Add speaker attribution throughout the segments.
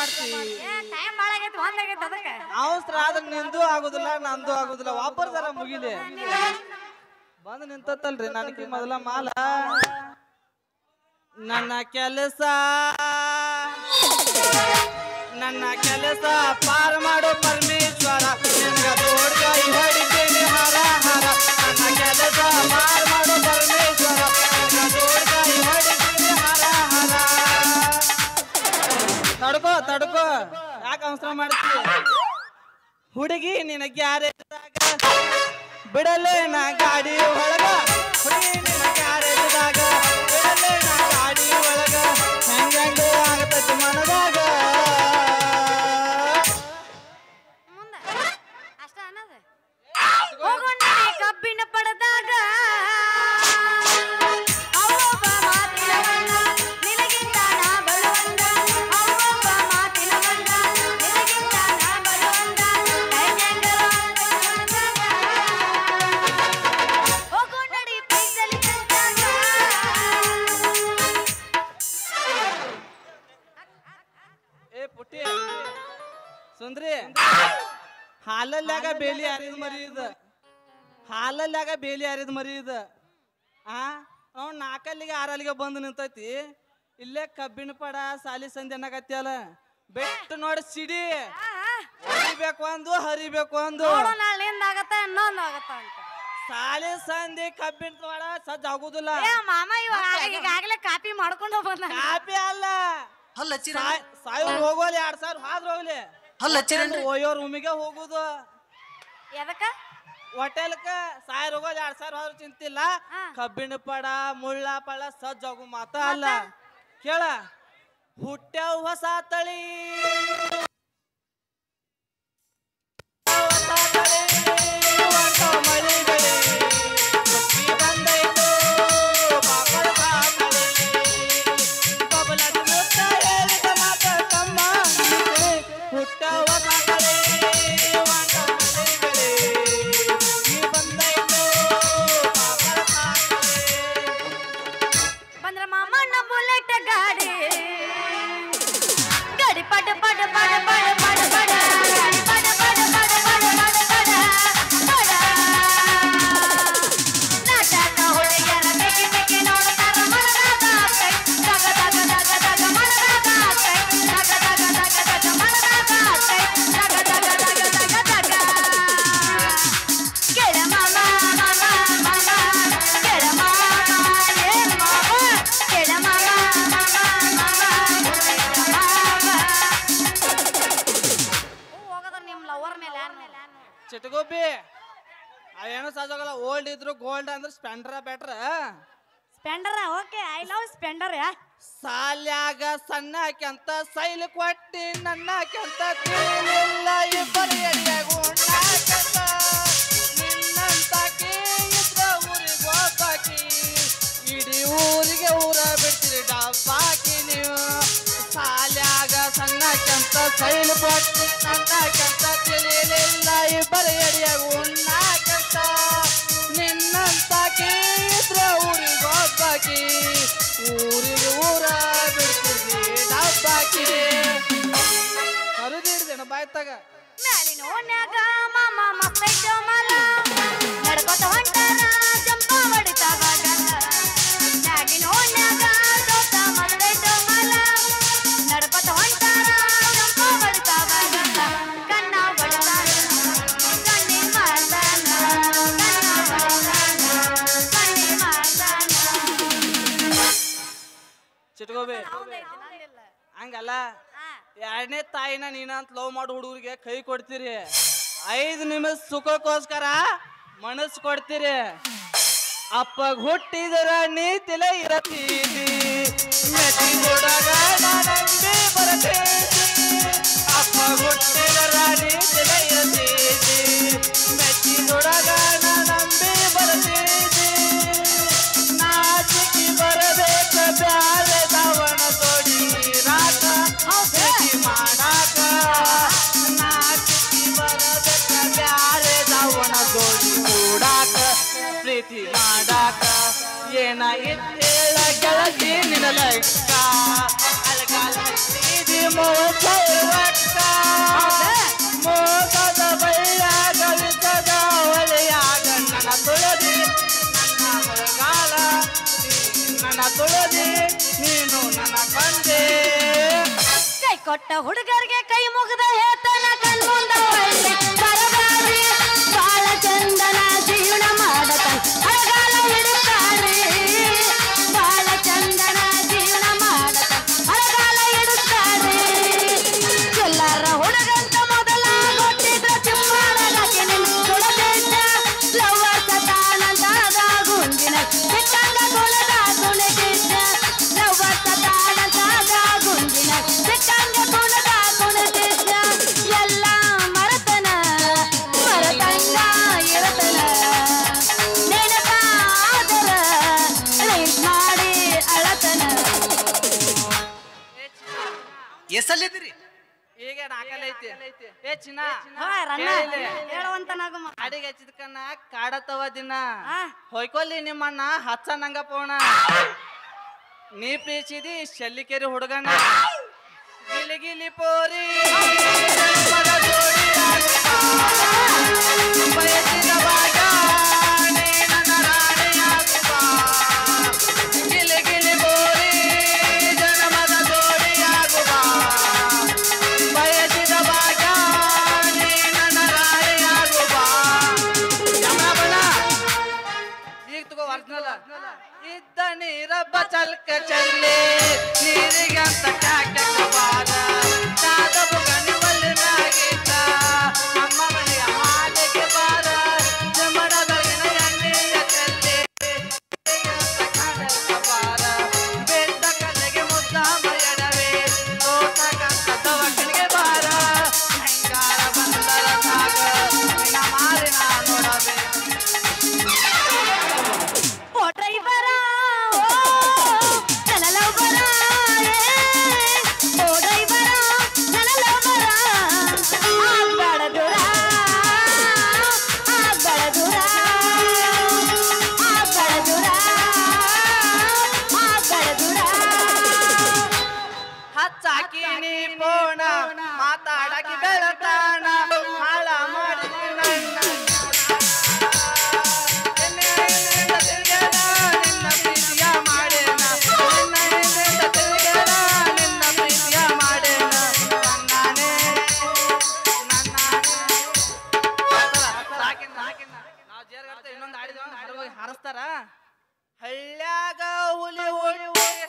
Speaker 1: ಮಾಡ್ತಿ
Speaker 2: ಏ ಟೈಮ್ ಭಾಳ ಆಗೈತಿ ಒಂದ್ ಆಗೈತಿ ಅದಕ್ಕೆ
Speaker 1: ಅವಸರ ಆದ್ರೆ ನಿಂದು ಆಗುದಿಲ್ಲ ನಂದು ಆಗುದಿಲ್ಲ ಒಬ್ಬರ ಜರ ಮುಗಿಲಿ ಬಂದು ನಿಂತತ್ತಲ್ರಿ ನನಗೆ ಮೊದಲ ಮಾಲ ನನ್ನ ಕೆಲಸ ನನ್ನ ಕೆಲಸ ಪಾರ್ ಮಾಡು ಪರಮೇಶ್ವರ ನಿನಗ ತೋಡ್ ಕೈ ಹೊಡಿತೀನಿ ಹರ ಹರ ನನ್ನ ಕೆಲಸ ಪಾರ್ ಮಾಡು ಪರಮೇಶ್ವರ ನಿನಗ ತೋಡ್ ಕೈ ಹೊಡಿತೀನಿ ಹರ ಹರ ತಡ್ಕೋ ತಡ್ಕೋ ಯಾಕೆ ಅವಸರ ಮಾಡ್ತಿ ಹುಡುಗಿ ನಿನ ಗ್ಯಾರೇಜ್ದಾಗ ಬಿಡಲೇ ನಾ ಗಾಡಿ ಒಳಗ ಹುಡುಗಿ ನಿನ ಗ್ಯಾರೇಜ್ದಾಗ ಬಿಡಲೇ ನಾ ಗಾಡಿ ಒಳಗ ಹೆಂಗಂಗ ಆಗತೈತಿ ಮನದಾಗ
Speaker 2: ಮುಂದ ಅಷ್ಟ ಅನ್ನೋದು ಹೋಗೋಣ ಕಬ್ಬಿನ ಪಡೆದಾಗ ಅವ್ವೊಬ್ಬ ಮಾತಿನ ಬಣ್ಣ, ನಿನಗಿಂತ ನಾ ಬಲವಂತ. ಅವ್ವೊಬ್ಬ ಮಾತಿನ ಬಣ್ಣ, ನಿನಗಿಂತ ನಾ ಬಲವಂತ. ಹೆಂಗೆಂಗರ ಅಂದಾಗ. ಹೋಗೋಣಡಿ ಪೈಸಲಿ ತಂದಾಗ.
Speaker 1: ಏ ಪುಟ್ಟಿ ಸುಂದ್ರಿ ಹಾಲಲ್ಲಾಗ ಬೇಲಿ ಹರಿದ ಮರಿ ಇದು ಹಾಲಲ್ಲಾಗ ಬೇಲಿ ಹರಿದ ಮರಿ ಇದು ಆ ಅವ್ ನಾಲ್ಕಲ್ಲಿಗೆ ಆರಲ್ಲಿಗೆ ಬಂದು ನಿಂತೈತಿ ಇಲ್ಲೇ ಕಬ್ಬಿನ ಪಡ ಸಾಲಿ ಸಂಧಿ ಅನ್ನಕತ್ಯಲ್ಲ ಬೆಟ್ಟು ನೋಡಿ ಸಿಡಿ ಹರಿಬೇಕು ಒಂದು ಹರಿಬೇಕು ಒಂದು
Speaker 2: ನೋಡು ನಾಳೆ ನಿಂದ ಆಗತ್ತ ಇನ್ನೊಂದು ಆಗತ್ತ ಅಂತ
Speaker 1: ಸಾಲಿ ಸಂಧಿ ಕಬ್ಬಿನ ಪಡ ಸಜ್ಜ ಆಗುದಿಲ್ಲ
Speaker 2: ಏ ಮಾಮ ಇವಾಗ ಈಗಾಗಲೇ ಕಾಪಿ ಮಾಡ್ಕೊಂಡು ಬಂದ
Speaker 1: ಕಾಪಿ ಅಲ್ಲ
Speaker 3: ಹಲ್ಲ ಹಚ್ಚಿರ
Speaker 1: ಸಾಯ್- ಸಾಯೋರ್ ಹೋಗೋಲಿ ಎರಡ್ ಸಾವಿರ ಹಾದ್ರ ಹೋಗ್ಲಿ
Speaker 3: ಹಲ್ಲ ಹಚ್ಚಿರನ್ರಿ
Speaker 1: ಒಯ್ಯೋ ರೂಮಿಗೆ ಹೋಗುದು
Speaker 2: ಎದಕ್ಕ
Speaker 1: ಹೋಟೆಲ್ಕ ಸಾವಿರ ಹೋಗೋದು ಎರಡ್ ಸಾವಿರ ಹೋದ್ರು ಚಿಂತಿಲ್ಲ
Speaker 2: ಹಾ.
Speaker 1: ಕಬ್ಬಿಣ ಪಡ ಮುಳ್ಳ ಪಳ ಸಜ್ಜಾಗು ಮಾತ ಅಲ್ಲ ಕೇಳ ಹುಟ್ಟ್ಯಾವ ಹೊಸ ತಳಿ ಹೊಸ ತಳಿ, ಹೊಂಟಾವ್ ಮಳಿಗಳು. ಈ ಬಂದೈತು ಪಾಪದ ಸಾಕಳಿ. ಬಬಲದ ಮುತ್ತ ಹೇಳಿದ ಮಾತ ತಮ್ಮ ನಿನಗೆ ಹುಟ್ಟ್ಯಾವ ಹೊಸ ತಳಿ, ಹೊಂಟಾವ್ ಮಳಿಗಳು. ಈ ಬಂದೈತು ಪಾಪದ ಸಾಕಳಿ.
Speaker 2: ಬಂದ್ರ ಮಾಮಣ್ಣ ಬುಲೆಟ್ ಗಾಡಿ ಗಾಡಿ ಪಡ ಪಡ ಪಡ ಪಡ ಪಡ ಪಡ ಗಾಡಿ ಪಡ ಪಡ ಪಡ ಪಡ ಪಡ ಪಡ ಪಡ ನಾಟಕ ಹುಡುಗಿಯರ ಬೆಕ್ಕಿ ಬೆಕ್ಕಿ ನೋಡ್ತಾರ ಮನದಾಗ ಆಸೈ. ದಗ ದಗ ದಗ ದಗ ಮನದಾಗ ಆಸೈ. ದಗ ದಗ ದಗ ದಗ ಮನದಾಗ ಆಸೈ. ದಗ ದಗ ದಗ ದಗ ದಗ. ಕೆಳ ಮಾಮ ಮಾಮ ಮಾಮ ಕೆಳ ಮಾಮ ಏ ಮಾಮ ಕೆಳ ಮಾಮ ಮಾಮ ಮಾಮ ಕೆಳ ಮಾಮ ಹೋಗದ್ರ ನಿಮ್ ಲವರ್ ಮೇಲೆ
Speaker 1: ಚಿಟಗೋಬಿ ಅವೇನು ಸಾಜಾಗಲ್ಲ ಓಲ್ಡ್ ಇದ್ರು ಗೋಲ್ಡ್ ಅಂದ್ರೆ Splendor better
Speaker 2: Splendor okay I love Splendor ಯಾ
Speaker 1: ಸಾಲ್ಯಾಗ ಸಣ್ಣಕ್ಕೆಂತ ಸೈಲ್ ಕೊಟ್ಟಿ ನನ್ನಕ್ಕೆಂತ ತಿಳಿಲಿಲ್ಲ ಇಬ್ಬರು ಎಡಿಯಾಗ ಉಣ್ಣಾಕಂತ ನಿನ್ನಂತಾಕಿ ಇದ್ರ ಊರಿಗೆ ಹೋಗ್ಬಾಕಿ ಇಡೀ ಊರಿಗೆ ಊರ ಬಿಡ್ತೀರಿ ಡಬ್ಬಾಕಿ ನೀವು ಸಾಲ್ಯಾಗ ಸಣ್ಣಕ್ಕೆಂತ ಸೈಲ್ ಕೊಟ್ಟಿ ನನ್ನಕ್ಕೆಂತ ತಿಳಿಲಿಲ್ಲ ಇಬ್ಬರು ಎಡಿಯಾಗ ಉಣ್ಣಾಕಂತ ನಿನ್ನಂತಾಕಿ ಇದ್ರ ಊರಿಗೆ ಹೋಗ್ಬಾಕಿ ಊರಿಗೆ ಊರ ಬಿಡ್ತಿದ್ವಿ ಡಬ್ಬಾಕಿ ಕರುದಿಡ್ದೇನ ಬಾಯ್ತಾಗ
Speaker 2: ಮ್ಯಾಲಿನ ಓಣ್ಯಾಗ ಮಾಮ ಮಸ್ತೈತ ಮಲ ನಡ್ಕೊತ ಹೊಂಟಾರ ಜಂಪ ಹೊಡಿತಾವ ಗಲ್ಲ ಮ್ಯಾಗಿನ ಓಣ್ಯಾಗ ದೋಸ್ತ ಮಸ್ತೈತ ಮಲ ನಡ್ಕೊತ ಹೊಂಟಾರ ಜಂಪ ಹೊಡಿತಾವ ಗಲ್ಲ ಕಣ್ಣ ಹೊಡಿತಾನ ಕಣ್ಣಿ ಮಾಡ್ತಾನ ಕಣ್ಣ ಹೊಡಿತಾನ ಕಣ್ಣಿ ಮಾಡ್ತಾನ
Speaker 1: ಚಿಟ್ಕೋಬಿ
Speaker 2: ಹೌದೈತಿ ನಂದಿಲ್ಲ
Speaker 1: ಹಂಗಲ್ಲ
Speaker 2: ಹಾ
Speaker 1: ಎರಡನೇ ತಾಯಿನ ನೀನ ಅಂತ ಲವ್ ಮಾಡೋ ಹುಡುಗರಿಗೆ ಕೈ ಕೊಡ್ತೀರಿ ಐದು ನಿಮಿಷ ಸುಖಕ್ಕೋಸ್ಕರ ಮನಸ್ಸು ಕೊಡ್ತೀರಿ ಅಪ್ಪಗ್ ಹುಟ್ಟಿದರ ನೀತಿಲ ಇರತೀರಿ ಮೆಚ್ಚಿ ಕೊಡಾಗ ನಂಬಿ ಬರತೈತಿ ಅಪ್ಪಗ್ ಹುಟ್ಟಿದರ ನೀತಿಲ ಇರತೀರಿ ಮೆಚ್ಚಿ ಕೊಡಾಗ ನಂಬಿ ಬರತೈತಿ ನಾಚಿಕಿ ಬರಬೇಕ ಬ್ಯಾರೆ ದಾವಣ ತೋಡಿ ರಾಕ ಪ್ರೀತಿ ಮಾಡಾಕ ನಾಚಿಕಿ ಬರಬೇಕ ಬ್ಯಾರೆ ದಾವಣ ತೋಡಿ ಕೂಡಾಕ ಪ್ರೀತಿ ಮಾಡಾಕ ಏನ ಇತ್ತೇಳ ಗೆಳತಿ ನಿನ್ನ ಲೆಕ್ಕ ಅಲ್ಗಾಲ ಹಚ್ಚಿದಿ ಮೋಸ
Speaker 2: ಕೊಟ್ಟ ಹುಡುಗರಿಗೆ ಕೈ ಮುಗಿದ ಹೇತನ ಕಣ್ಮುಂದ ಒಳ್ಳೆ ಬರಬ್ಯಾಡ್ರಿ ಬಾಳ ಚಂದನ ಜೀವನ ಮಾಡತನ ಅಳಗಾಲ ಹಿಡುತ್ತಾಡ್ರಿ ಬಾಳ ಚಂದನ ಜೀವನ ಮಾಡತನ ಅಳಗಾಲ ಹಿಡುತ್ತಾಡ್ರಿ ಎಲ್ಲಾರ ಹುಡುಗಂತ ಮೊದಲ ಕೊಟ್ಟಿದ್ರ ಚಿಮ್ಮಾಡಗಕ್ಕೆ ನಿನ್ನ ಸುಡಬೇಡ ಲವ್ವರ್ ಸತಾನಂತ ಗುಂಜಿನ ಬಿಟ್ಟಂಗ ಕುಣದ ಕುಣಿದಿದ್ದ ಲವ್ವರ್ ಸತಾನಂತ ಗುಂಜಿನ ಬಿಟ್ಟಂಗ ಕುಣದ ಕುಣಿದಿದ್ದ ಎಲ್ಲ ಮರತನ ಮರತಂಗ ಇರತನ ನೆನಪಾದರ ಲೈಫ್ ಮಾಡಿ ಅಳತನ
Speaker 3: ಎಸಲ್ಲಿದ್ದೀರಿ
Speaker 1: ಈಗ ನಾಕಲ್ ಐತಿ ಏ ಚಿನ್ನ
Speaker 2: ಹೋಯ್ ರನ್ನ
Speaker 1: ಕೇಳಿಲ್ಲಿ.
Speaker 2: ಹೇಳುವಂತ ನಗು
Speaker 1: ಅಡಿಗೆ ಹಚ್ಚಿದ್ಕನ್ನ ಕಾಡತ್ತವ ದಿನ
Speaker 2: ಆ.
Speaker 1: ಹೊಯ್ಕೊಲ್ಲಿ ನಿಮ್ಮಣ್ಣ ಹಚ್ಚ ನಂಗ ಪೋಣ ನೀ ಪ್ರೀತಿಸಿದಿ ಶೆಲ್ಲಿಕೆರಿ ಹುಡುಗಣ್ಣ ಗಿಲಿ ಗಿಲಿ ಪೋರಿ ಮಗ ಜೋಡಿ ಆಗುತ್ತಾ. ಬಯಸಿದ ಭಾಗ ನೀ ನನ್ನ ರಾಣಿಯಾಗುತ್ತಾ. ಗಿಲಿ ಗಿಲಿ ಪೋರಿ ಜನ್ಮದ ಜೋಡಿಯಾಗುವ ಬಯಸಿದ ಭಾಗ ನೀ ನನ್ನ ರಾಣಿಯಾಗುವ ಯಮನ ಈಗ ತಗೋ ಒರಿಜಿನಲ್ ಇದ್ದ ನೀರಬ್ಬ ಚಲ್ಕ ಚಲ್ಲಿ ನೀರಿಗಂತ ಕಾಕಕ್ಕ ಬಾರ ತಾದ ಬುಗನಿ ಒಲ್ಲಿನಾಗಿದ್ದ ನಮ್ಮ ಮನೆಯ ಹಾಲಿಗೆ ಬಾರ ಜಮಡ ಬೆಳಗಿನ ಎಣ್ಣೆಯ ಚೆಲ್ಲಿ ನೀರಿಗಂತ ಕಾಕಕ್ಕ ಬಾರ ಬೆಟ್ಟ ಕಲ್ಲಿಗೆ ಮುದ್ದ ಮಯಡವೆ ತೋಟಗಂತ ದವಕನಿಗೆ ಬಾರ ಹೆಂಗಾರ ಬಂದರ ಸಾಗ ನಿನ್ನ ಮಾರಿನ ನೋಡಬೇಕು
Speaker 2: ಓ ಡ್ರೈವರ ಓ ನನ್ನ ಲವ್ವರ ಓ ಡ್ರೈವರ ನನ್ನ ಲವ್ವರ ಆಗ್ಬೇಡ ದೂರ ಆಗ್ಬೇಡ ದೂರ ಆಗ್ಬೇಡ ದೂರ ಆಗ್ಬೇಡ ದೂರ
Speaker 1: ಹಚ್ಚಾಕಿ ನೀ ಪೋಣ ಮಾತಾಡಕಿ ಬೆಳತಾಣ ಹಾಳ ಮಾಡಿದಿ ನನ್ನ ನಿನ್ನ ಹಿಂದಿಂದ ತಿರ್ಗ್ಯಾನ, ನಿನ್ನ ಪ್ರೀತಿಯ ಮಾಡೇನ ನಿನ್ನ ಹಿಂದಿಂದ ತಿರ್ಗ್ಯಾನ, ನಿನ್ನ ಪ್ರೀತಿಯ ಮಾಡೇನ ನನ್ನಾನೇ ನನ್ನಾನೇ ಸಾಕಿನ ಸಾಕಿನ ನಾವು ಜೇರ್ಗಡ್ತ ಇನ್ನೊಂದು ಆಡಿದ್ವಿ ಹೊರಗೋಗಿ ಹಾರಿಸ್ತಾರ ಹಳ್ಳ್ಯಾಗ ಹುಲಿ ಹುಲಿ ಹುಲಿ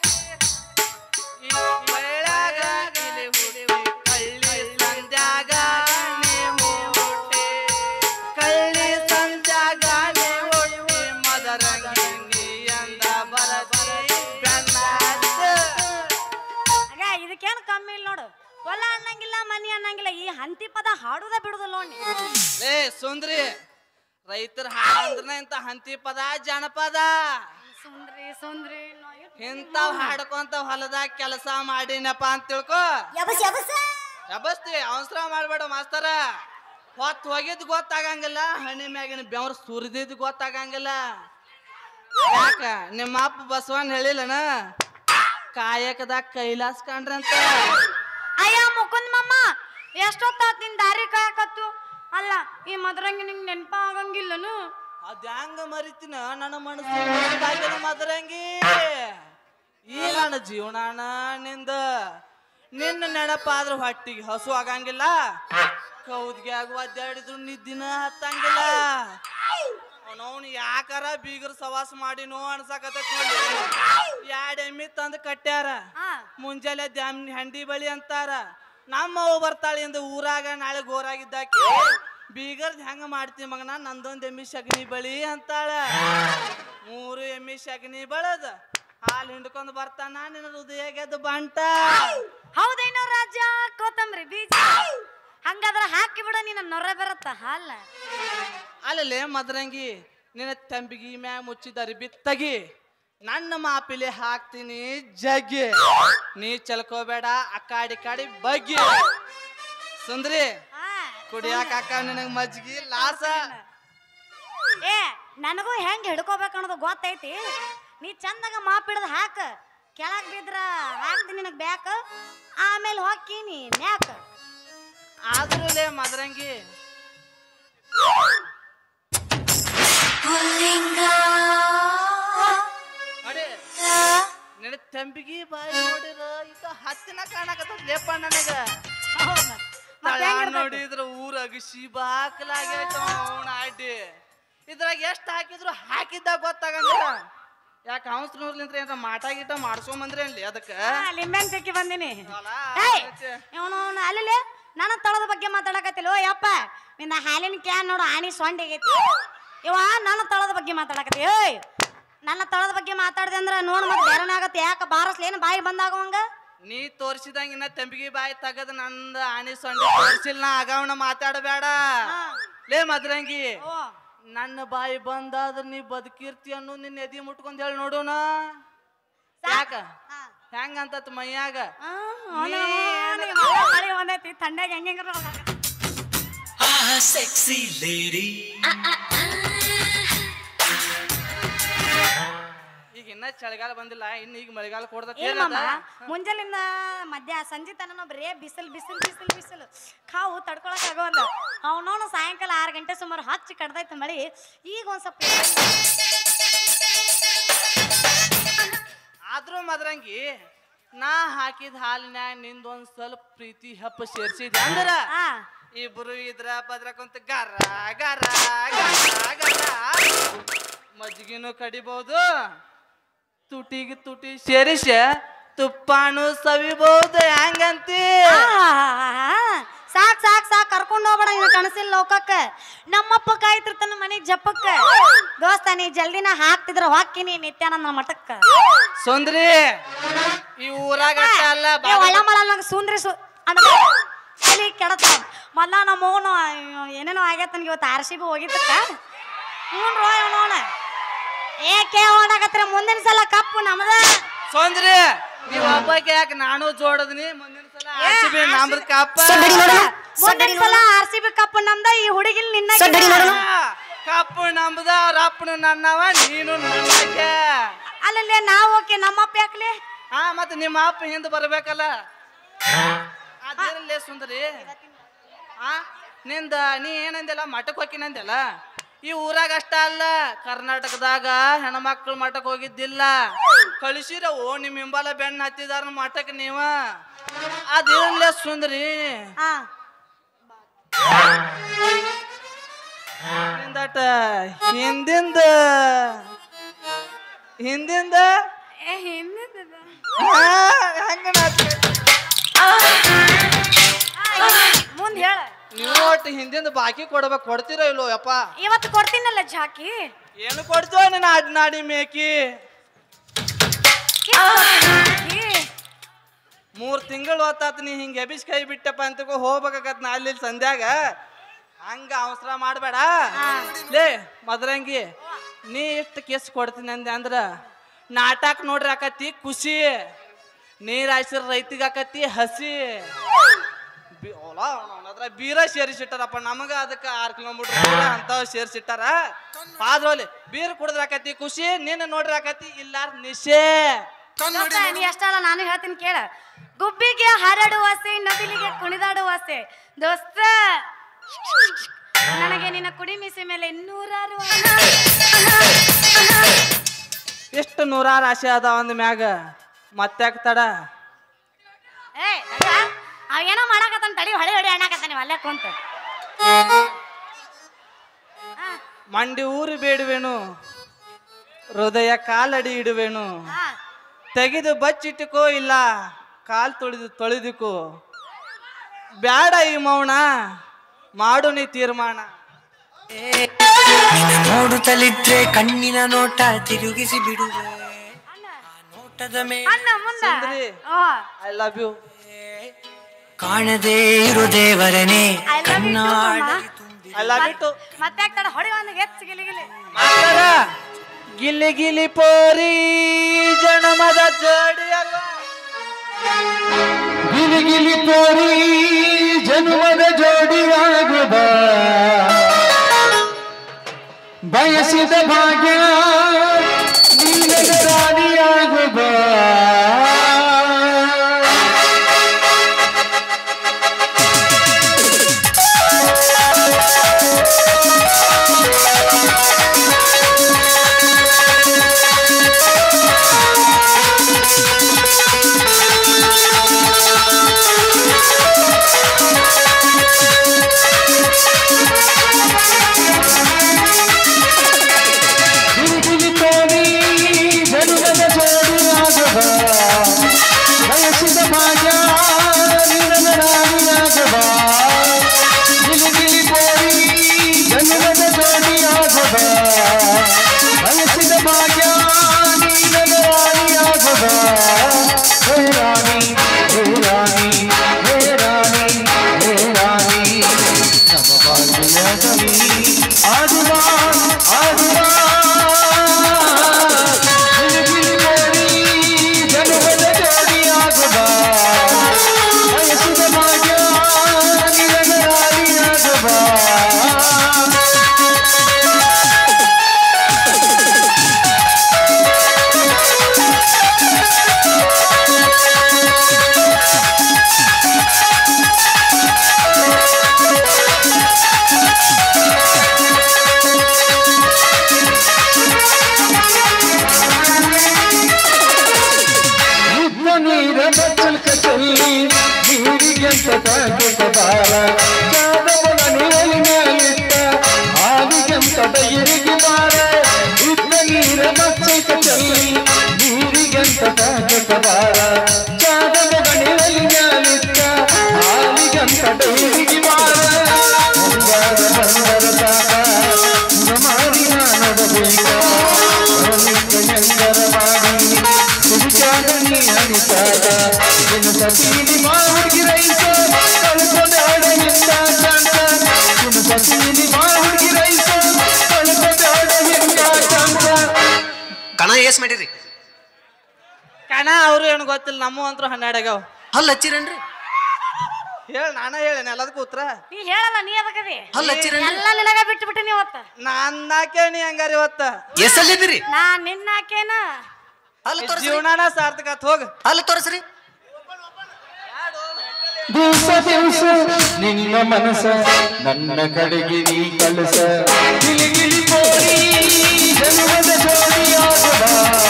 Speaker 1: ಈ ಹಳ್ಳ್ಯಾಗ ಇಲಿ ಹುಲಿ ಕಳ್ಳಿ ಸಂಧ್ಯಾಗ ನೀವು ಹುಟ್ಟಿ ಕಳ್ಳಿ ಸಂಧ್ಯಾಗ ನೀವು ಹುಟ್ಟಿ ಮದರಂಗಿ ಅಂದ ಬರದಿ ಬೆನ್ನತ್ತ
Speaker 2: ಆಗ ಇದಕ್ಕೇನು ಕಮ್ಮಿ ಇಲ್ಲ ನೋಡು ಹೊಲ ಅನ್ನಂಗಿಲ್ಲ ಮನಿ ಅನ್ನಂಗಿಲ್ಲ ಈ ಹಂತಿ ಪದ ಹಾಡುದ ಬಿಡುದಿಲ್ಲ ನೋಡಿ
Speaker 1: ಲೇ ಸುಂದ್ರಿ ರೈತರ ಹಾಡಂದ್ರೆ ಇಂತ ಹಂತಿ ಪದ ಜನಪದ
Speaker 2: ಸುಂದ್ರಿ ಸುಂದ್ರಿ
Speaker 1: ಇಂಥವ್ ಹಾಡ್ಕೊಂತ ಹೊಲದಾಗ ಕೆಲಸ ಮಾಡಿನಪ್ಪ ಅಂತ ತಿಳ್ಕೊ
Speaker 2: ಯಬಸ್ ಯಬಸ್
Speaker 1: ಎಬಸ್ತಿ ಅವಸರ ಮಾಡ್ಬೇಡ ಮಾಸ್ತರ ಹೊತ್ತು ಹೋಗಿದ್ ಗೊತ್ತಾಗಂಗಿಲ್ಲ ಹಣ್ಣಿ ಮ್ಯಾಗಿನ ಬೆವ್ರ ಸುರಿದಿದ್ ಗೊತ್ತಾಗಂಗಿಲ್ಲ ಯಾಕ ನಿಮ್ಮ ಅಪ್ಪ ಬಸವನ್ ಹೇಳಿಲ್ಲನ ಕಾಯಕದಾಗ ಕೈಲಾಸ ಕಂಡ್ರಂತ
Speaker 2: ಅಯ್ಯ ಮುಕುಂದ್ ಮಮ್ಮ ಎಷ್ಟೊತ್ತಾತ್ ನಿನ್ ದಾರಿ ಕಾಯಕತ್ತು ಅಲ್ಲ ಈ ಮದ್ರಂಗಿ ನಿಂಗ್ ನೆನಪ ಆಗಂಗಿಲ್ಲನು
Speaker 1: ಅದ್ ಹೆಂಗ ಮರಿತೀನ ನನ್ನ ಮನಸ್ಸು ಮದರಂಗಿ ಈ ನನ್ನ ಜೀವನಾನ ನಿಂದ ನಿನ್ನ ನೆನಪಾದ್ರ ಹೊಟ್ಟಿಗೆ ಹಸು ಆಗಂಗಿಲ್ಲ ಕೌದ್ಗೆ ಆಗುವ ಅಡ್ಡಾಡಿದ್ರು ನಿದ್ದಿನ ಹತ್ತಂಗಿಲ್ಲ ಅವನವನು ಯಾಕಾರ ಬೀಗರ್ ಸವಾಸ ಮಾಡಿನೋ ಅನ್ಸಕತ್ತೈತ್ ನೋಡಿ ಎರಡ್ ಎಮ್ಮಿ ತಂದು ಕಟ್ಟ್ಯಾರ
Speaker 2: ಹಾ
Speaker 1: ಮುಂಜಾನೆ ದ್ಯಾಮ್ ಹಂಡಿ ಬಳಿ ಅಂತಾರ ನಮ್ಮ ಅವ್ವ ಬರ್ತಾಳೆ ಇಂದ ಊರಾಗ ನಾಳೆ ಗೋರಾಗಿದ್ದಾಕಿ ಬೀಗರ್ದ್ ಹೆಂಗ ಮಾಡ್ತಿ ಮಗನ ನಂದೊಂದ್ ಎಮ್ಮಿ ಶಗನಿ ಬಳಿ ಅಂತಾಳ ಮೂರು ಎಮ್ಮಿ ಶಗನಿ ಬಳದ ಹಾಲು ಹಿಂಡ್ಕೊಂಡ್ ಬರ್ತಾನ ನಿನ್ನ ಹೃದಯ ಗೆದ್ದು ಬಂಟ
Speaker 2: ಹೌದೇನೋ ರಾಜ ಕೋತಂಬರಿ ಬೀಜ ಹಂಗಾದ್ರ ಹಾಕಿ ಬಿಡ ನಿನ್ನ ನೊರ ಬರತ್ತ ಹಾಲ
Speaker 1: ಅಲ್ಲಲೇ ಮದ್ರಂಗಿ ನಿನ್ನ ತಂಬಿಗಿ ಮ್ಯಾಗ ಮುಚ್ಚಿದ ಅರಿಬಿ ತಗಿ ನನ್ನ ಮಾಪಿಲೆ ಹಾಕ್ತೀನಿ ಜಗ್ಗಿ ನೀ ಚಲ್ಕೋಬೇಡ ಅಕ್ಕಾಡಿ ಕಾಡಿ ಬಗ್ಗಿ ಸುಂದ್ರಿ ಕುಡಿಯಾಕ ಅಕ್ಕ ನಿನಗ್ ಮಜ್ಗಿ ಲಾಸ
Speaker 2: ಏ ನನಗೂ ಹೆಂಗ್ ಹಿಡ್ಕೋಬೇಕು ಅನ್ನೋದು ಗೊತ್ತೈತಿ ನೀ ಚಂದಾಗ ಮಾಪಿಡದ್ ಹಾಕ ಕೆಳಗ್ ಬಿದ್ರ ಹಾಕ್ತೀನಿ ನಿನಗ್ ಬ್ಯಾಕ ಆಮೇಲೆ ಹೊಕ್ಕೀನಿ ಮ್ಯಾಕ
Speaker 1: ಆದ್ರೂಲೇ ಮದ್ರಂಗಿ ನೋಡಿ ನಿನ್ನ ತಂಬಿಗಿ ಬಾಯಿ ನೋಡಿರ ಈಗ ಹತ್ತಿನ ಕಾಣಕತ್ತ ಲೇಪ ನನಗ
Speaker 2: ಹೌದ್ ಮತ್ತ್. ಮತ್ತ್
Speaker 1: ತಳ
Speaker 2: ಹೆಂಗಿರ್ತೈತಿ?
Speaker 1: ನೋಡಿದ್ರ ಊರ ಅಗಸಿ ಬಾಕ್ಲಾಗೈತ ಅವನ ಅಡ್ಡಿ ಇದ್ರಾಗ ಎಷ್ಟ್ ಹಾಕಿದ್ರು ಹಾಕಿದ್ದಾಗ ಗೊತ್ತಾಗಂಗಿಲ್ಲ ಯಾಕ ಹಂಸ ನೋಡ್ಲಿಂತ್ರ ಏನಾರ ಮಾಟ ಗೀಟ ಮಾಡ್ಸ್ಕೊಂಬಂದ್ರಿ ಅನ್ಲಿ ಅದಕ್ಕ
Speaker 2: ಹಾ, ಲಿಂಬೆಹಣ್ಣ್ ತೆಕ್ಕಿ ಬಂದಿನಿ
Speaker 1: ಹೊಲ
Speaker 2: ಏಯ್
Speaker 1: ಐತೆ.
Speaker 2: ಇವನು ಅಲ್ಲೇ ನನ್ನ ತಳದ ಬಗ್ಗೆ ಮಾತಾಡಕತ್ತಿಲ್ಲ ಓ ಯಪ್ಪ ನಿನ್ನ ಹಾಲಿನ ಕ್ಯಾನ್ ನೋಡು ಆಣಿ ಸೊಂಡಿಗೈತಿ ಇವ ನನ್ನ ತಳದ ಬಗ್ಗೆ ಮಾತಾಡಕತ್ತಿ ಏಯ್ ನನ್ನ ತಳದ ಬಗ್ಗೆ ಮಾತಾಡ್ದೆ ಅಂದ್ರ ನೋಡ್ ಮತ್ತೆ ಬೇರೆನೇ ಆಗತ್ತೆ ಯಾಕ ಬಾರಸ್ಲೇನು ಬಾಯಿ ಬಂದಾಗವಂಗ
Speaker 1: ನೀ ತೋರ್ಸಿದಂಗ ಇನ್ನ ತಂಬಿಗಿ ಬಾಯಿ ತಗದ್ ನಂದ ಆಣಿ ಸೊಂಡಿ ತೋರ್ಸಿಲ್ಲ ನಾ ಅಗಾವನ ಮಾತಾಡಬೇಡ ಲೇ ಮದ್ರಂಗಿ
Speaker 2: ಓ
Speaker 1: ನನ್ನ ಬಾಯಿ ಬಂದಾದ್ರ ನೀ ಬದುಕಿರ್ತಿ ಅನ್ನೋ ನಿನ್ನ ಎದಿ ಮುಟ್ಕೊಂಡ್ ಹೇಳಿ ನೋಡೋಣ ಯಾಕ
Speaker 2: ಹಾ.
Speaker 1: ಹೆಂಗಂತತ್ ಮೈಯಾಗ
Speaker 2: ಆ, ಅವ್ನು- ಅವ್ನಿಗೆ ಮಳೆ ಮಳೆ ಒಂದೈತಿ ಥಂಡ್ಯಾಗ ಹೆಂಗ
Speaker 3: Ah, sexy lady.
Speaker 1: ಈಗ ಇನ್ನ ಚಳಿಗಾಲ ಬಂದಿಲ್ಲ ಇನ್ನ ಈಗ ಮಳೆಗಾಲ ಕೊಡ್ತೈತಿ
Speaker 2: ಏನ್ ಮಾಮ ಮುಂಜಾನಿಂದ ಮಧ್ಯ ಸಂಜೆ ತನಕ ಬರೇ ಬಿಸಿಲು ಬಿಸಿಲು ಬಿಸಿಲು ಬಿಸಿಲು ಕಾವು ತಡ್ಕೊಳಕ್ ಆಗೋಲ್ಲ ಅವನವನು ಸಾಯಂಕಾಲ ಆರು ಗಂಟೆ ಸುಮಾರು ಹಚ್ಚಿ ಕಡ್ದೈತೆ ಮಳಿ ಈಗ ಒಂದ್ ಸ್ವಲ್ಪ
Speaker 1: ಆದ್ರೂ ಮದ್ರಂಗಿ ನಾ ಹಾಕಿದ ಹಾಲಿನ್ಯಾಗ ನಿಂದೊಂದ್ ಸ್ವಲ್ಪ ಪ್ರೀತಿ ಹಪ್ಪ ಸೇರ್ಸಿದೆ ಅಂದ್ರ
Speaker 2: ಆ,
Speaker 1: ಇಬ್ರು ಇದ್ರ ಪದ್ರ ಕುಂತ ಗರ ಗರ ಗರ ಗರ ಮಜ್ಜಿಗೆನು ಕಡಿಬಹುದು ತುಟಿಗೆ ತುಟಿ ಸೇರಿಸ ತುಪ್ಪಾನು ಸವಿಬಹುದು ಹೆಂಗಂತಿ
Speaker 2: ಆಹಾಹಾಹಾ. ಸಾಕ್ ಸಾಕ್ ಸಾಕ್ ಕರ್ಕೊಂಡ್ ಹೋಗ್ಬೇಡ ಇನ್ನು ಕನಸಿಲ್ಲ ಲೋಕಕ್ಕ ನಮ್ಮಪ್ಪ ಕಾಯ್ತಿರ್ತಾನ ಮನೆ ಜಪ್ಪಕ್ಕ ದೋಸ್ತ ನೀ ಜಲ್ದಿನ ಹಾಕ್ತಿದ್ರ ಹೊಕ್ಕಿನಿ ನಿತ್ಯಾನಂದ ಮಠಕ್ಕ
Speaker 1: ಸುಂದ್ರಿ ಈ ಊರಾಗ ಅಷ್ಟ ಅಲ್ಲ
Speaker 2: ಏ, ಒಳ ಮಳ ನಂಗೆ ಸುಂದ್ರಿ ಸು ಅಂದ್ರೆ ತಲಿ ಕೆಡತ ಮೊದ್ಲ ನಮ್ಮ ಅವನು ಏನೇನೋ ಆಗೈತೆ ನನಗೆ ಇವತ್ತು ಆರ್ ಸಿ ಬಿ ಹೋಗಿದ್ದಕ್ಕ ಹ್ಞೂ ರೋ ನೋಡ ಏಕೆ ಓಡಾಕತ್ರ ಮುಂದಿನ ಸಲ ಕಪ್ಪು ನಮ್ದ
Speaker 1: ಸುಂದ್ರಿ ನೀವ್ ಹಬ್ಬಕ್ಕೆ ಯಾಕೆ ನಾನು ಜೋಡದ್ನಿ ಮುಂದಿನ ಸಲ RCB ನಮ್ದ್ ಕಪ್ಪ
Speaker 2: ಮುಂದಿನ ಸಲ ಆರ್ ಸಿ ಬಿ ಕಪ್ಪು ನಮ್ದ ಈ ಹುಡುಗಿಲ್ ನಿನ್ನ
Speaker 1: ಕಪ್ಪು ನಮ್ದ ಅವ್ರ ಅಪ್ಪನು ನನ್ನವ ನೀನು ನನ್ನಕ್ಕೆ
Speaker 2: ಅಲ್ಲಲ್ಲೇ ನಾವು ಓಕೆ ನಮ್ಮಪ್ಪ ಯಾಕ್ಲೆ
Speaker 1: ಹಾ ಮತ್ತೆ ನಿಮ್ಮ ಅಪ್ಪ ಹಿಂದ್ ಬರ್ಬೇಕಲ್ಲ ಅದೇನಲ್ಲೇ ಸುಂದರಿ ಆ ನಿಂದ ನೀ ಏನಂದಿಲ್ಲ ಮಠಕ್ಕೆ ಹೋಗಿನಂದಿಲ್ಲ ಈ ಊರಾಗ ಅಷ್ಟ ಅಲ್ಲ ಕರ್ನಾಟಕದಾಗ ಹೆಣ್ಮಕ್ಳು ಮಠಕ್ಕೆ ಹೋಗಿದ್ದಿಲ್ಲ ಕಳಿಸಿರ ಓ ನಿಮ್ ಹಿಂಬಾಲ ಬೆಣ್ಣ ಹತ್ತಿದಾರ ಮಠಕ್ಕೆ ನೀವ ಅದೇನಲ್ಲೇ ಸುಂದರಿ
Speaker 2: ಹಾ
Speaker 1: ಹಿಂದಟ ಹಿಂದಿಂದ ಹಿಂದಿಂದ
Speaker 2: ಏ ಹಿಂದಿದ
Speaker 1: ಹಂಗ ನಾಚ್ಕ-
Speaker 2: ಮುಂದ್ ಹೇಳ
Speaker 1: ನೀವು ಒಟ್ಟು ಹಿಂದಿಂದ ಬಾಕಿ ಕೊಡ್ಬೇಕು ಕೊಡ್ತೀರೋ ಇಲ್ಲೋ ಯಪ್ಪ
Speaker 2: ಇವತ್ತು ಕೊಡ್ತೀನಲ್ಲ ಜಾಕಿ
Speaker 1: ಏನು ಕೊಡ್ತೋ ನಿನ್ನ ಅಡ್ನಾಡಿ ಮೇಕಿ
Speaker 2: ಜಾಕಿ.
Speaker 1: ಮೂರ್ ತಿಂಗಳು ಹೊತ್ತಾತ ನೀ ಹಿಂಗ ಎಬಿಸ್ ಕೈ ಬಿಟ್ಟಪ್ಪ ಅಂತಕೋ ಹೋಗ್ಬೇಕಾಗತ್ ನಾ ಅಲ್ಲಿ ಸಂಧ್ಯಾಗ ಹಂಗ ಅವಸರ ಮಾಡಬೇಡ ಲೇ ಮದ್ರಂಗಿ ನೀ ಎಷ್ಟು ಕೇಸ್ ಕೊಡ್ತೀನಿ ಅಂದೆ ಅಂದ್ರ ನಾಟಕ ನೋಡ್ರಿ ಆಕತಿ ಖುಷಿ ನೀರ್ ಹಾಯ್ಸಿರ ರೈತಿಗೆ ಆಕತಿ ಹಸಿ ಬಿ- ಓಲಾ ಅವ್ನವ್ನ ಅದ್ರ ಬೀರ ಸೇರಿಸಿಟ್ಟಾರಪ್ಪ ನಮಗ ಅದಕ್ಕೆ ಆರು ಕಿಲೋಮೀಟರ್ ದೂರ ಅಂತ ಸೇರಿಸಿಟ್ಟಾರ ಆದ್ರಲ್ಲಿ ಬೀರ್ ಕುಡಿದ್ರ ಆಕತಿ ಖುಷಿ ನೀನು ನೋಡ್ರಿ ಆಕತಿ ಇಲ್ಲಾರ ನಿಶೆ
Speaker 2: ದೋಸ್ತ, ನೀ ಅಷ್ಟಲ್ಲ ನಾನು ಹೇಳ್ತೀನಿ ಕೇಳ ಗುಬ್ಬಿಗೆ ಹರಡುವಸೆ ನದಿಲಿಗೆ ಕುಣಿದಾಡುವಸೆ ದೋಸ್ತ ನನಗೆ ನಿನ್ನ ಕುಡಿ ಮೀಸೆ ಮೇಲೆ ಇನ್ನೂರಾರು
Speaker 1: ಎಷ್ಟು ನೂರಾರು ಆಸೆ ಅದಾವ ಅಂದ ಮ್ಯಾಗ ಮತ್ತ್ಯಾಕ ತಡ
Speaker 2: ಏ ಅವ ಏನೋ ಮಾಡಾಕತ್ತಾನ ತಡಿ ಹೊಳೆ ಹೊಡೆ ಅಣ್ಣಾಕತ್ತಾನ ಅಲ್ಲೇ ಕುಂತ
Speaker 1: ಮಂಡಿ ಊರು ಬೇಡುವೆನು ಹೃದಯ ಕಾಲಡಿ ಇಡುವೆನು
Speaker 2: ಹಾ
Speaker 1: ತೆಗೆದು ಬಚ್ಚಿಟ್ಟುಕೋ ಇಲ್ಲ ಕಾಲ್ ತೊಳೆದು ತೊಳೆದುಕೋ ಬ್ಯಾಡ ಈ ಮೌನ ಮಾಡು ನೀ ತೀರ್ಮಾನ
Speaker 3: ನಿನ್ನ ನೋಡುತ್ತಲಿದ್ರೆ ಕಣ್ಣಿನ ನೋಟ ತಿರುಗಿಸಿ ಬಿಡುವೆ ಆ ನೋಟದ ಮೇಲೆ
Speaker 2: ಅಣ್ಣ ಮುಂದ
Speaker 1: ಸುಂದ್ರಿ.
Speaker 2: ಓ
Speaker 1: ಐ ಲವ್ ಯು
Speaker 3: ಕಾಣದೇ ಇರು ದೇವರನೇ
Speaker 2: ಐ ಲವ್ ಯು
Speaker 3: ಕಣ್ಣಾಡಲಿ ತುಂಬಿ
Speaker 1: ಐ ಲವ್ ಯು ಟು
Speaker 2: ಮತ್ತೆ ಆಗ್ತಾಡ ಹೊಡಿ ಒಂದು ಹೆಚ್ಚು ಗಿಲಿ ಗಿಲಿ
Speaker 1: ಮಾಸ್ತರ ಗಿಲ್ಲಿ ಗಿಲಿ ಪೋರಿ ಜನಮದ ಜೋಡಿಯಲ್ಲ
Speaker 4: ಗಿಲಿ ಗಿಲಿ ತೋರಿ ಜನ್ಮದ ಜೋಡಿಯಾಗುವ ಬಯಸಿದ ಭಾಗ್ಯ ನಿನ್ನದ ರಾಣಿಯಾಗುವ ಬಾರ ಚಾದವನ ನಿರಲಿ ಮೇಲಿಟ್ಟ ಹಾಲಿಗೆಂತದ ಇರಿಗೆ ಬಾರ ಇದ್ದ ನೀರ ಮಚ್ಚಕ ಚಲ್ಲಿ ನೀರಿಗೆಂತ ತಾಕಕ ಬಾರ ಚಾದವನ ನಿರಲಿ ಮೇಲಿಟ್ಟ ಹಾಲಿಗೆಂತದ ಇರಿಗೆ ಬಾರ ಬಂಗಾರ ಬಂದರ ತಾಕ ಮಾರಿ ನಾನಡಬೇಕ ಎಂದರ ಮಾಡಿ ಸಿಡಿಚಾಗ ನೀ ಅನಿಸಾದ ಇನ್ನು ಸತೀನಿ ಹುಡುಗಿ ರೈಸ ಕಳ್ಕೊಂಡಾಡ ಹಿಂದ ಚಂದ ಇನ್ನು ಸತೀನಿ ಹುಡುಗಿ ರೈಸ ಕಳ್ಕೊಂಡಾಡ ಹಿಂದ ಚಂದ
Speaker 5: ಕಣ ಏಸ್ ಮಾಡಿರಿ
Speaker 1: ಕಣ ಅವ್ರು ಏನು ಗೊತ್ತಿಲ್ಲ ನಮ್ಮ ಅಂತೂ ಹನ್ನೆರಡು ಆಗ್ಯಾವ
Speaker 5: ಹಲ್ ಹಚ್ಚಿರೇನ್ರಿ
Speaker 1: ಹೇಳ ನಾನ ಹೇಳೇನೆ ಎಲ್ಲದಕ್ಕೂ ಉತ್ತರ
Speaker 2: ನೀ ಹೇಳಲ್ಲ ನೀ ಅದಕ್ಕದಿ
Speaker 5: ಹಲ್ ಹಚ್ಚಿರೇನ್ರಿ
Speaker 2: ಎಲ್ಲ ನಿನಗ ಬಿಟ್ಟು ಬಿಟ್ಟು ಇವತ್ತ
Speaker 1: ನಾಕೆ ನೀ ಹಂಗಾರ ಇವತ್ತ
Speaker 5: ಎಸಲ್ಲಿದ್ದೀರಿ
Speaker 2: ನಾ ನಿನ್ನಾಕೇನ
Speaker 5: ಹಲ್
Speaker 1: ಈ
Speaker 5: ತೋರಿಸ್ರಿ
Speaker 1: ಜೀವನಾನ ಸಾರ್ಥಕ ಆತ್ ಹೋಗ
Speaker 5: ಹಲ್ ತೋರಿಸ್ರಿ
Speaker 4: ದಿವಸ ದಿವಸ ನಿನ್ನ ಮನಸ ನನ್ನ ಕಡೆಗೆ ನೀ ಕಲಸ ಗಿಲಿ ಗಿಲಿ ಕೋರಿ ಜನ್ಮದ ಜೋಡಿಯಾಗುವ